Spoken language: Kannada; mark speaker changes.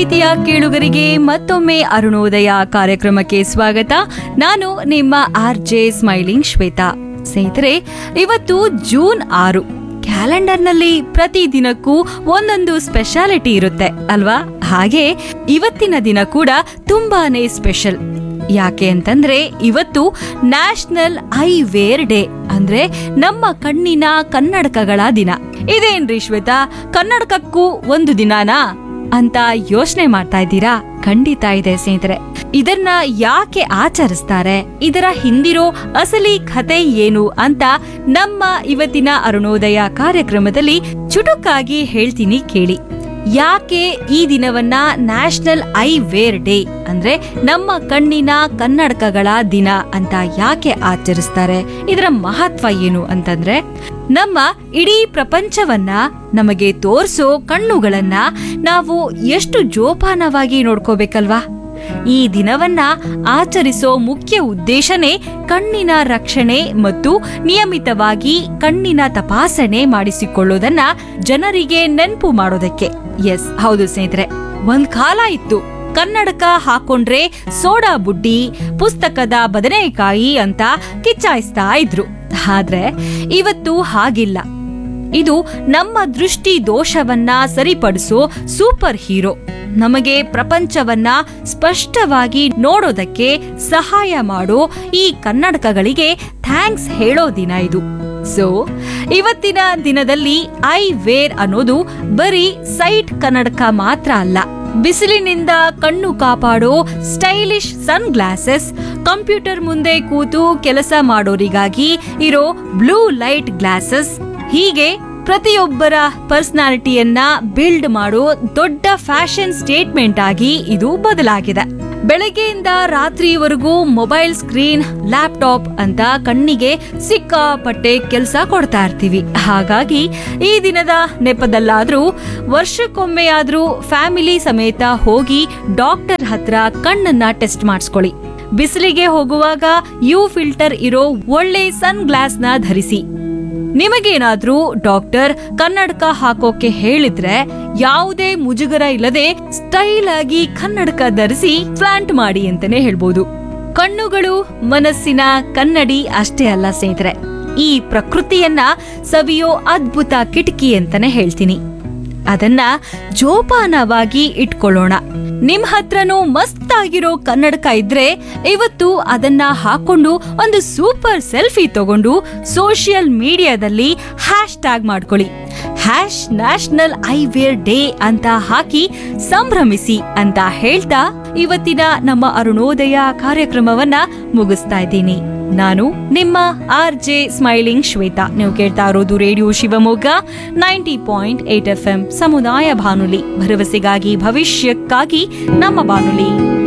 Speaker 1: ಪ್ರೀತಿಯ ಕೇಳುಗರಿಗೆ ಮತ್ತೊಮ್ಮೆ ಅರುಣೋದಯ ಕಾರ್ಯಕ್ರಮಕ್ಕೆ ಸ್ವಾಗತ ನಾನು ನಿಮ್ಮ ಆರ್ ಜೆ ಸ್ಮೈಲಿಂಗ್ ಶ್ವೇತಾ ಸ್ನೇಹಿತರೆ ಇವತ್ತು ಜೂನ್ ಆರು ಕ್ಯಾಲೆಂಡರ್ನಲ್ಲಿ ಪ್ರತಿ ದಿನಕ್ಕೂ ಒಂದೊಂದು ಸ್ಪೆಷಾಲಿಟಿ ಇರುತ್ತೆ ಅಲ್ವಾ ಹಾಗೆ ಇವತ್ತಿನ ದಿನ ಕೂಡ ತುಂಬಾನೇ ಸ್ಪೆಷಲ್ ಯಾಕೆ ಅಂತಂದ್ರೆ ಇವತ್ತು ನ್ಯಾಷನಲ್ ಐ ವೇರ್ ಡೇ ಅಂದ್ರೆ ನಮ್ಮ ಕಣ್ಣಿನ ಕನ್ನಡಕಗಳ ದಿನ ಇದೇನ್ರಿ ಶ್ವೇತಾ ಕನ್ನಡಕಕ್ಕೂ ಒಂದು ದಿನಾನಾ ಅಂತ ಯೋಚನೆ ಮಾಡ್ತಾ ಇದ್ದೀರಾ ಖಂಡಿತ ಇದೆ ಸ್ನೇಹಿತರೆ ಇದನ್ನ ಯಾಕೆ ಆಚರಿಸ್ತಾರೆ ಇದರ ಹಿಂದಿರೋ ಅಸಲಿ ಕಥೆ ಏನು ಅಂತ ನಮ್ಮ ಇವತ್ತಿನ ಅರುಣೋದಯ ಕಾರ್ಯಕ್ರಮದಲ್ಲಿ ಚುಟುಕಾಗಿ ಹೇಳ್ತೀನಿ ಕೇಳಿ ಯಾಕೆ ಈ ದಿನವನ್ನ ನ್ಯಾಷನಲ್ ಐ ವೇರ್ ಡೇ ಅಂದ್ರೆ ನಮ್ಮ ಕಣ್ಣಿನ ಕನ್ನಡಕಗಳ ದಿನ ಅಂತ ಯಾಕೆ ಆಚರಿಸ್ತಾರೆ ಇದರ ಮಹತ್ವ ಏನು ಅಂತಂದ್ರೆ ನಮ್ಮ ಇಡೀ ಪ್ರಪಂಚವನ್ನ ನಮಗೆ ತೋರ್ಸೋ ಕಣ್ಣುಗಳನ್ನ ನಾವು ಎಷ್ಟು ಜೋಪಾನವಾಗಿ ನೋಡ್ಕೋಬೇಕಲ್ವಾ ಈ ದಿನವನ್ನ ಆಚರಿಸೋ ಮುಖ್ಯ ಉದ್ದೇಶನೇ ಕಣ್ಣಿನ ರಕ್ಷಣೆ ಮತ್ತು ನಿಯಮಿತವಾಗಿ ಕಣ್ಣಿನ ತಪಾಸಣೆ ಮಾಡಿಸಿಕೊಳ್ಳೋದನ್ನ ಜನರಿಗೆ ನೆನಪು ಮಾಡೋದಕ್ಕೆ ಎಸ್ ಹೌದು ಸ್ನೇಹಿತರೆ ಒಂದ್ ಕಾಲ ಇತ್ತು ಕನ್ನಡಕ ಹಾಕೊಂಡ್ರೆ ಸೋಡಾ ಬುಡ್ಡಿ ಪುಸ್ತಕದ ಬದನೆಕಾಯಿ ಅಂತ ಕಿಚ್ಚಾಯಿಸ್ತಾ ಇದ್ರು ಆದ್ರೆ ಇವತ್ತು ಹಾಗಿಲ್ಲ ಇದು ನಮ್ಮ ದೃಷ್ಟಿ ದೋಷವನ್ನ ಸರಿಪಡಿಸೋ ಸೂಪರ್ ಹೀರೋ ನಮಗೆ ಪ್ರಪಂಚವನ್ನ ಸ್ಪಷ್ಟವಾಗಿ ನೋಡೋದಕ್ಕೆ ಸಹಾಯ ಮಾಡೋ ಈ ಕನ್ನಡಕಗಳಿಗೆ ಥ್ಯಾಂಕ್ಸ್ ಹೇಳೋ ದಿನ ಇದು ಸೊ ಇವತ್ತಿನ ದಿನದಲ್ಲಿ ಐ ವೇರ್ ಅನ್ನೋದು ಬರೀ ಸೈಟ್ ಕನ್ನಡಕ ಮಾತ್ರ ಅಲ್ಲ ಬಿಸಿಲಿನಿಂದ ಕಣ್ಣು ಕಾಪಾಡೋ ಸ್ಟೈಲಿಶ್ ಸನ್ ಗ್ಲಾಸಸ್ ಕಂಪ್ಯೂಟರ್ ಮುಂದೆ ಕೂತು ಕೆಲಸ ಮಾಡೋರಿಗಾಗಿ ಇರೋ ಬ್ಲೂ ಲೈಟ್ ಗ್ಲಾಸಸ್ ಹೀಗೆ ಪ್ರತಿಯೊಬ್ಬರ ಪರ್ಸನಾಲಿಟಿಯನ್ನ ಬಿಲ್ಡ್ ಮಾಡೋ ದೊಡ್ಡ ಫ್ಯಾಷನ್ ಸ್ಟೇಟ್ಮೆಂಟ್ ಆಗಿ ಇದು ಬದಲಾಗಿದೆ ಬೆಳಗ್ಗೆಯಿಂದ ರಾತ್ರಿವರೆಗೂ ಮೊಬೈಲ್ ಸ್ಕ್ರೀನ್ ಲ್ಯಾಪ್ಟಾಪ್ ಅಂತ ಕಣ್ಣಿಗೆ ಸಿಕ್ಕಾಪಟ್ಟೆ ಕೆಲಸ ಕೊಡ್ತಾ ಇರ್ತೀವಿ ಹಾಗಾಗಿ ಈ ದಿನದ ನೆಪದಲ್ಲಾದ್ರೂ ವರ್ಷಕ್ಕೊಮ್ಮೆ ಆದ್ರೂ ಫ್ಯಾಮಿಲಿ ಸಮೇತ ಹೋಗಿ ಡಾಕ್ಟರ್ ಹತ್ರ ಕಣ್ಣನ್ನ ಟೆಸ್ಟ್ ಮಾಡಿಸ್ಕೊಳ್ಳಿ ಬಿಸಿಲಿಗೆ ಹೋಗುವಾಗ ಯು ಫಿಲ್ಟರ್ ಇರೋ ಒಳ್ಳೆ ಸನ್ ಗ್ಲಾಸ್ನ ಧರಿಸಿ ನಿಮಗೇನಾದ್ರೂ ಡಾಕ್ಟರ್ ಕನ್ನಡಕ ಹಾಕೋಕೆ ಹೇಳಿದ್ರೆ ಯಾವುದೇ ಮುಜುಗರ ಇಲ್ಲದೆ ಸ್ಟೈಲ್ ಆಗಿ ಕನ್ನಡಕ ಧರಿಸಿ ಫ್ಲಾಂಟ್ ಮಾಡಿ ಅಂತಾನೆ ಹೇಳ್ಬೋದು ಕಣ್ಣುಗಳು ಮನಸ್ಸಿನ ಕನ್ನಡಿ ಅಷ್ಟೇ ಅಲ್ಲ ಸ್ನೇಹಿತರೆ ಈ ಪ್ರಕೃತಿಯನ್ನ ಸವಿಯೋ ಅದ್ಭುತ ಕಿಟಕಿ ಅಂತಾನೆ ಹೇಳ್ತೀನಿ ಅದನ್ನ ಜೋಪಾನವಾಗಿ ಇಟ್ಕೊಳ್ಳೋಣ ನಿಮ್ ಹತ್ರನೂ ಮಸ್ತ್ ಆಗಿರೋ ಕನ್ನಡಕ ಇದ್ರೆ ಇವತ್ತು ಅದನ್ನ ಹಾಕೊಂಡು ಒಂದು ಸೂಪರ್ ಸೆಲ್ಫಿ ತಗೊಂಡು ಸೋಷಿಯಲ್ ಮೀಡಿಯಾದಲ್ಲಿ ಹ್ಯಾಶ್ ಟ್ಯಾಗ್ ಮಾಡ್ಕೊಳ್ಳಿ hash national eye wear day ಅಂತ ಹಾಕಿ ಸಂಭ್ರಮಿಸಿ ಅಂತ ಹೇಳ್ತಾ ಇವತ್ತಿನ ನಮ್ಮ ಅರುಣೋದಯ ಕಾರ್ಯಕ್ರಮವನ್ನ ಮುಗಿಸ್ತಾ ಇದ್ದೀನಿ ನಾನು ನಿಮ್ಮ ಆರ್ ಜೆ ಸ್ಮೈಲಿಂಗ್ ಶ್ವೇತಾ ನೀವು ಕೇಳ್ತಾ ಇರೋದು radio Shivamogga ninety point eight F M ಸಮುದಾಯ ಬಾನುಲಿ ಭರವಸೆಗಾಗಿ ಭವಿಷ್ಯಕ್ಕಾಗಿ ನಮ್ಮ ಬಾನುಲಿ